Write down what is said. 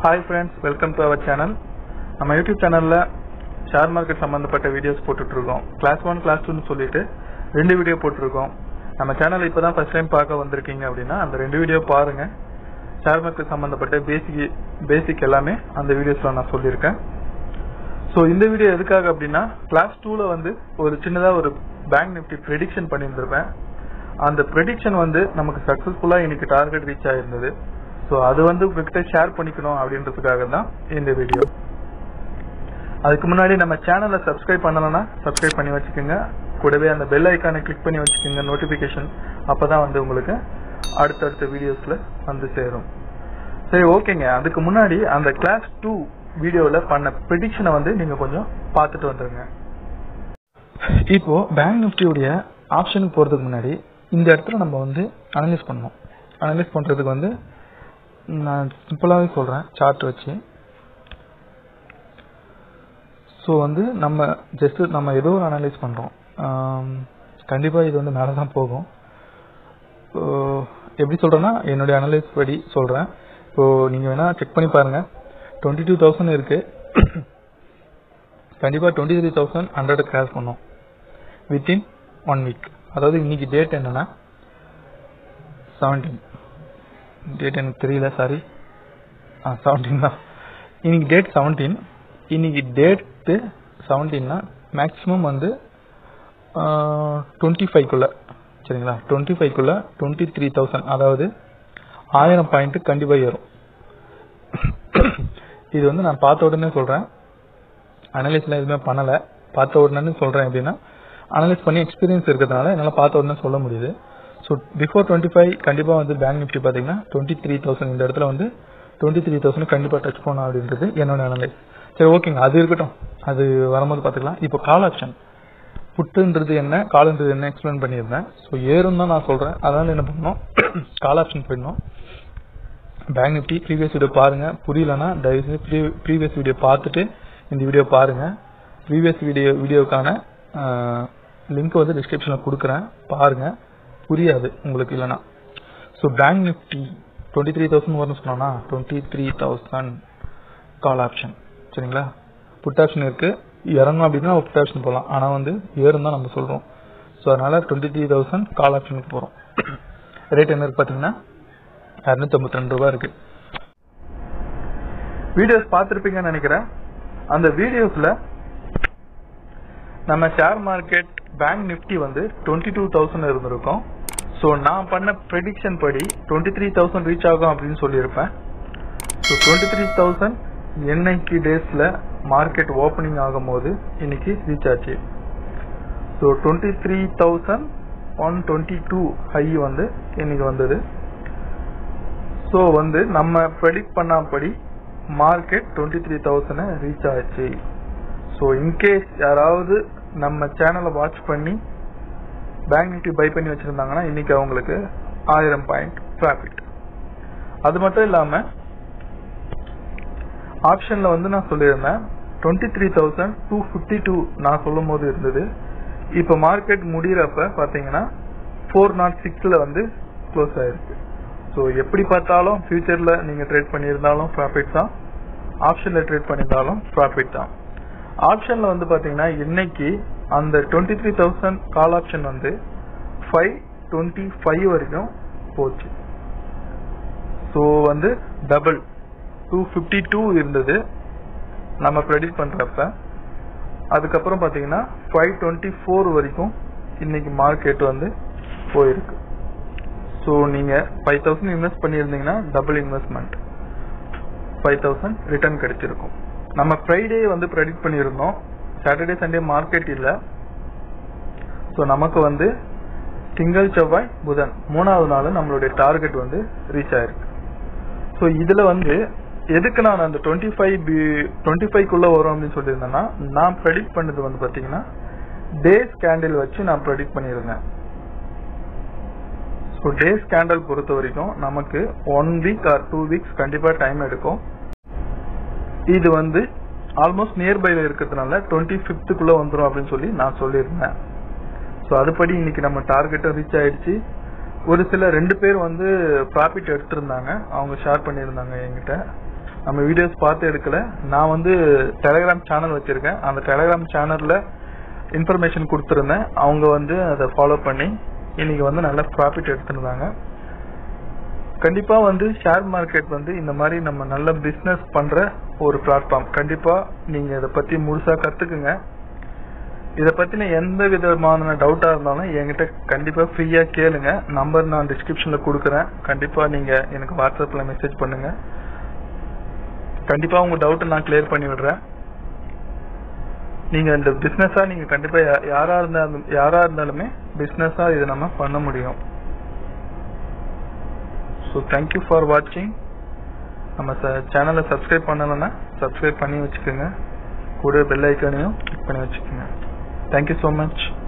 hi friends welcome to our channel நம்ம YouTube சேனல்ல share market சம்பந்தப்பட்ட வீடியோஸ் போட்டுட்டு இருக்கோம் கிளாஸ் ஒன் கிளாஸ் டூன்னு சொல்லிட்டு ரெண்டு வீடியோ போட்டிருக்கோம் நம்ம சேனல் இப்பதான் ஃபர்ஸ்ட் டைம் பார்க்க வந்திருக்கீங்க அப்படின்னா அந்த ரெண்டு வீடியோ பாருங்க ஷேர் மார்க்கெட் சம்பந்தப்பட்ட பேசிக் பேசிக் எல்லாமே அந்த வீடியோஸ்ல நான் சொல்லியிருக்கேன் ஸோ இந்த வீடியோ எதுக்காக அப்படின்னா கிளாஸ் டூல வந்து ஒரு சின்னதா ஒரு பேங்க் நிஃப்டி ப்ரெடிக்ஷன் பண்ணியிருந்திருப்பேன் அந்த ப்ரெடிக்ஷன் வந்து நமக்கு சக்சஸ்ஃபுல்லா இன்னைக்கு டார்கெட் ரீச் ஆயிருந்தது ஸோ அது வந்து உங்ககிட்ட ஷேர் பண்ணிக்கணும் அப்படின்றதுக்காக தான் இந்த வீடியோ அதுக்கு முன்னாடி நம்ம சேனலை சப்ஸ்கிரைப் பண்ணலன்னா சப்ஸ்கிரைப் பண்ணி வச்சுக்கோங்க கூடவே அந்த பெல் ஐக்கானை கிளிக் பண்ணி வச்சுக்கோங்க நோட்டிபிகேஷன் அப்பதான் வந்து உங்களுக்கு அடுத்தடுத்த வீடியோஸ்ல வந்து சேரும் சரி ஓகேங்க அதுக்கு முன்னாடி அந்த கிளாஸ் டூ வீடியோல பண்ண ப்ரெடிக்ஷனை வந்து நீங்க கொஞ்சம் பார்த்துட்டு வந்துருங்க இப்போ பேங்க் நிஃப்டியுடைய ஆப்ஷனுக்கு போறதுக்கு முன்னாடி இந்த இடத்துல நம்ம வந்து அனலைஸ் பண்ணணும் அனலைஸ் பண்றதுக்கு வந்து நான் சிம்பிளாகவே சொல்றேன் சார்ட் வச்சு ஸோ வந்து நம்ம ஜஸ்ட் நம்ம ஏதோ ஒரு அனலைஸ் பண்றோம் ஆம், கண்டிப்பா இது வந்து மேலே தான் போகும் இப்போ எப்படி சொல்றேன்னா என்னுடைய அனலைஸ் படி சொல்றேன் இப்போ நீங்க வேணா செக் பண்ணி பாருங்க டுவெண்ட்டி டூ தௌசண்ட் இருக்கு கண்டிப்பா twenty three thousand hundred cross பண்ணும் வித்தின் ஒன் வீக் அதாவது இன்னைக்கு டேட் என்னன்னா செவன்டீன் டேட் எனக்கு தெரியல சாரி ஆ செவன்டீன் தான் இன்னைக்கு டேட் செவன்டீன் இன்னைக்கு டேட்டு செவன்டீன்னா மேக்ஸிமம் வந்து டுவெண்ட்டி ஃபைவ்க்குள்ள சரிங்களா டுவெண்ட்டி ஃபைவ்க்குள்ள டுவெண்ட்டி த்ரீ தௌசண்ட் அதாவது ஆயிரம் பாயிண்ட் கண்டிப்பாக ஏறும் இது வந்து நான் பார்த்த உடனே சொல்கிறேன் அனலைஸ்லாம் எதுவுமே பண்ணலை பார்த்த உடனே சொல்கிறேன் அப்படின்னா அனலைஸ் பண்ணி எக்ஸ்பீரியன்ஸ் இருக்கிறதுனால என்னால் பார்த்த உடனே சொல்ல முடியுது ஸோ பிஃபோர் டுவெண்ட்டி ஃபைவ் கண்டிப்பாக வந்து பேங்க் நிஃப்டி பார்த்தீங்கன்னா டுவெண்ட்டி த்ரீ தௌசண்ட் இந்த இடத்துல வந்து டுவெண்ட்டி த்ரீ தௌசண்ட் கண்டிப்பாக டச் பண்ணணும் அப்படின்றது என்னோட அனலைஸ் சரி ஓகேங்க அது இருக்கட்டும் அது வரும்போது பார்த்துக்கலாம் இப்போ கால் ஆப்ஷன் புட்டுன்றது என்ன கால்ன்றது என்ன எக்ஸ்பிளைன் பண்ணியிருந்தேன் ஸோ ஏறும் தான் நான் சொல்கிறேன் அதனால என்ன பண்ணணும் கால் ஆப்ஷன் போயிடணும் பேங்க் நிஃப்டி ப்ரீவியஸ் வீடியோ பாருங்க புரியலன்னா தயவுசெய்து ப்ரீவியஸ் வீடியோ பார்த்துட்டு இந்த வீடியோ பாருங்க ப்ரீவியஸ் வீடியோ வீடியோக்கான லிங்க் வந்து டிஸ்கிரிப்ஷனில் கொடுக்குறேன் பாருங்க புரியாது உங்களுக்கு இல்லைன்னா so bank Nifty twenty three thousand வரும்னு சொன்னோன்னா twenty three thousand call option சரிங்களா புட் ஆப்ஷன் இருக்கு இறங்கும் அப்படின்னா புட் ஆப்ஷன் போகலாம் ஆனால் வந்து ஏறும் தான் நம்ம சொல்கிறோம் ஸோ அதனால டுவெண்ட்டி த்ரீ தௌசண்ட் கால் ஆப்ஷனுக்கு போகிறோம் ரேட் என்ன இருக்கு பார்த்தீங்கன்னா இரநூத்தி ரெண்டு ரூபா இருக்கு வீடியோஸ் பார்த்துருப்பீங்கன்னு நினைக்கிறேன் அந்த வீடியோஸ்ல நம்ம ஷேர் மார்க்கெட் பேங்க் நிஃப்டி வந்து டுவெண்ட்டி டூ தௌசண்ட் இருந்திருக்கும் ஸோ நான் பண்ண ப்ரெடிக்ஷன் படி டுவெண்ட்டி த்ரீ தௌசண்ட் ரீச் ஆகும் அப்படின்னு சொல்லியிருப்பேன் ஸோ டுவெண்ட்டி த்ரீ தௌசண்ட் என்னைக்கு டேஸ்ல மார்க்கெட் ஓப்பனிங் ஆகும்போது இன்னைக்கு ரீச் ஆச்சு so twenty three thousand one twenty two high வந்து இன்னைக்கு வந்தது ஸோ வந்து நம்ம ப்ரெடிக்ட் பண்ணபடி market twenty three thousand reach ஆச்சு ஸோ இன்கேஸ் யாராவது நம்ம சேனலை வாட்ச் பண்ணி பேங்க் நிஃப்டி பை பண்ணி வச்சிருந்தாங்கன்னா இன்னைக்கு அவங்களுக்கு ஆயிரம் பாயிண்ட் ப்ராஃபிட் அது மட்டும் இல்லாம ஆப்ஷன்ல வந்து நான் சொல்லியிருந்தேன் twenty three thousand two fifty two நான் சொல்லும் போது இருந்தது இப்போ மார்க்கெட் முடிகிறப்ப பார்த்தீங்கன்னா ஃபோர் நாட் சிக்ஸ்ல வந்து க்ளோஸ் ஆயிருக்கு ஸோ எப்படி பார்த்தாலும் ஃபியூச்சர்ல நீங்க ட்ரேட் பண்ணியிருந்தாலும் ப்ராஃபிட் தான் ஆப்ஷன்ல ட்ரேட் பண்ணியிருந்தாலும் ப்ராஃபிட் தான் ஆப்ஷன்ல வந்து பாத்தீங்கன்னா இன்னைக்கு அந்த twenty three thousand call option வந்து ஃபைவ் டுவெண்ட்டி ஃபைவ் வரைக்கும் போச்சு ஸோ வந்து டபுள் டூ ஃபிஃப்டி டூ இருந்தது நம்ம ப்ரெடிக்ட் பண்றப்ப அதுக்கப்புறம் பாத்தீங்கன்னா ஃபைவ் டுவெண்ட்டி ஃபோர் வரைக்கும் இன்னைக்கு மார்க்கெட் வந்து போயிருக்கு ஸோ நீங்க ஃபைவ் தௌசண்ட் இன்வெஸ்ட் பண்ணியிருந்தீங்கன்னா double investment five thousand return கிடைச்சிருக்கும் நம்ம ஃப்ரைடே வந்து ப்ரெடிக்ட் பண்ணியிருந்தோம் சாட்டர்டே சண்டே மார்க்கெட் இல்லை ஸோ நமக்கு வந்து திங்கள் செவ்வாய் புதன் மூணாவது நாள் நம்மளுடைய டார்கெட் வந்து ரீச் ஆயிருக்கு ஸோ இதுல வந்து எதுக்கு நான் அந்த டுவெண்ட்டி ஃபைவ் டுவெண்ட்டி ஃபைவ்க்குள்ள வரும் அப்படின்னு சொல்லியிருந்தேன்னா நான் ப்ரெடிக்ட் பண்ணது வந்து பாத்தீங்கன்னா டேஸ் கேண்டில் வச்சு நான் ப்ரெடிக்ட் பண்ணியிருந்தேன் ஸோ டேஸ் கேண்டில் பொறுத்த வரைக்கும் நமக்கு one week or two weeks கண்டிப்பா டைம் எடுக்கும் இது வந்து ஆல்மோஸ்ட் நியர்பைல இருக்கிறதுனால டுவெண்ட்டி ஃபிஃப்த்துக்குள்ள வந்துடும் அப்படின்னு சொல்லி நான் சொல்லியிருந்தேன் ஸோ அதுபடி இன்னைக்கு நம்ம டார்கெட்டும் ரீச் ஆயிடுச்சு ஒரு சில ரெண்டு பேர் வந்து ப்ராஃபிட் எடுத்திருந்தாங்க அவங்க ஷேர் பண்ணியிருந்தாங்க என்கிட்ட நம்ம வீடியோஸ் பார்த்து எடுக்கல நான் வந்து டெலிகிராம் சேனல் வச்சிருக்கேன் அந்த டெலிகிராம் சேனல்ல இன்ஃபர்மேஷன் கொடுத்துருந்தேன் அவங்க வந்து அதை ஃபாலோ பண்ணி இன்னைக்கு வந்து நல்ல ப்ராஃபிட் எடுத்துருந்தாங்க கண்டிப்பா வந்து ஷேர் மார்க்கெட் வந்து இந்த மாதிரி நம்ம நல்ல பிசினஸ் பண்ற ஒரு பிளாட்ஃபார்ம் கண்டிப்பா நீங்க இதை பத்தி முழுசா கத்துக்குங்க இத பத்தின எந்த விதமான டவுட்டா இருந்தாலும் என்கிட்ட கண்டிப்பா ஃப்ரீயா கேளுங்க நம்பர் நான் டிஸ்கிரிப்ஷன்ல கொடுக்குறேன் கண்டிப்பா நீங்க எனக்கு வாட்ஸ்அப்ல மெசேஜ் பண்ணுங்க கண்டிப்பா உங்க டவுட் நான் கிளியர் பண்ணி விடுறேன் நீங்க இந்த பிசினஸா நீங்க கண்டிப்பா யா- யாரா இருந்தாலும் யாரா இருந்தாலுமே பிசினஸா இதை நம்ம பண்ண முடியும் ஸோ தேங்க்யூ ஃபார் வாட்சிங் நம்ம சேனலை சப்ஸ்கிரைப் பண்ணலைன்னா சப்ஸ்கிரைப் பண்ணி வச்சுக்கோங்க கூட பெல் ஐக்கானையும் கிளிக் பண்ணி வச்சுக்கோங்க தேங்க்யூ ஸோ மச்